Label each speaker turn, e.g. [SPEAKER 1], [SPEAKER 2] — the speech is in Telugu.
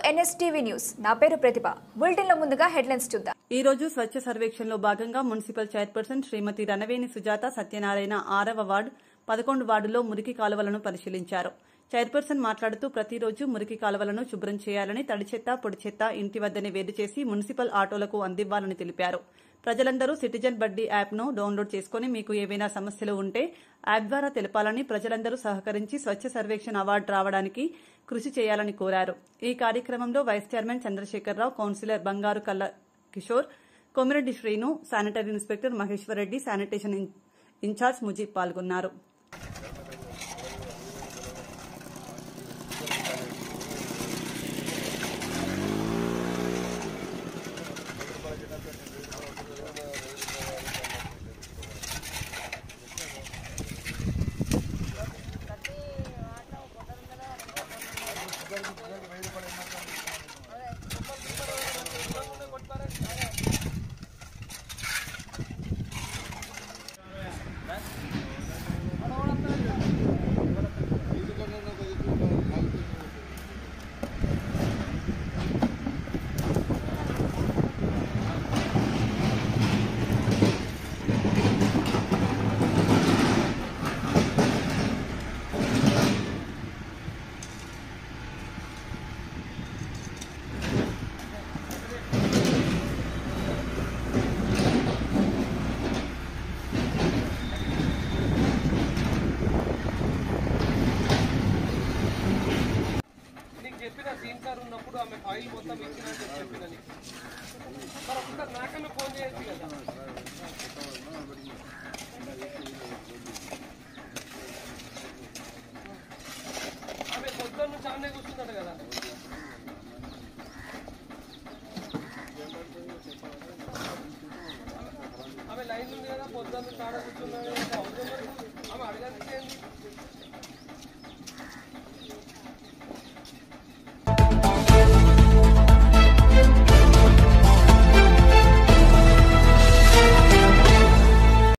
[SPEAKER 1] ఎన్ఎస్టీవీ న్యూస్ నా పేరు ప్రతిభ బులెటిన్లో ముందుగా హెడ్లైన్స్ చూద్దాం
[SPEAKER 2] ఈ రోజు స్వచ్ఛ సర్వేక్షణలో భాగంగా మున్సిపల్ చైర్పర్సన్ శ్రీమతి రణవేణి సుజాత సత్యనారాయణ ఆరవ వార్డు పదకొండు వార్డులో మురికి కాలువలను పరిశీలించారు చైర్పర్సన్ మాట్లాడుతూ ప్రతిరోజు మురికి కాలువలను శుభ్రం చేయాలని తడి చెత్త పొడి చెత్త ఇంటి వద్దనే వేరు చేసి మున్సిపల్ ఆటోలకు అందివ్వాలని తెలిపారు ప్రజలందరూ సిటిజన్ బడ్డీ యాప్ను డౌన్లోడ్ చేసుకుని మీకు ఏవైనా సమస్యలు ఉంటే యాప్ ద్వారా తెలపాలని ప్రజలందరూ సహకరించి స్వచ్ఛ సర్వేక్షణ అవార్డు రావడానికి కృషి చేయాలని కోరారు ఈ కార్యక్రమంలో vice chairman Chandrashekar Rao councillor Bangaru Kalla Kishore Komireddy Srinu sanitary inspector Maheshwar Reddy sanitation in- incharge Mujeeb పాల్గొన్నారు
[SPEAKER 3] నీకు చెప్పిన సీన్ సార్ ఉన్నప్పుడు ఆమె ఫైల్ మొత్తం ఇచ్చిన అని చెప్పి చెప్పిన నీకు మరి ఒకసారి నాకన్నా ఫోన్ చేయొచ్చు కదా ఆమె పొద్దున్న నుంచి ఆమె కూర్చున్నాడు కదా ఆమె లైన్ ఉంది కదా పొద్దున్న నుంచి ఆడ కూర్చున్నాడు ఇంకా అవసరం లేదు. ఆమె అడగాల్సింది ఏంది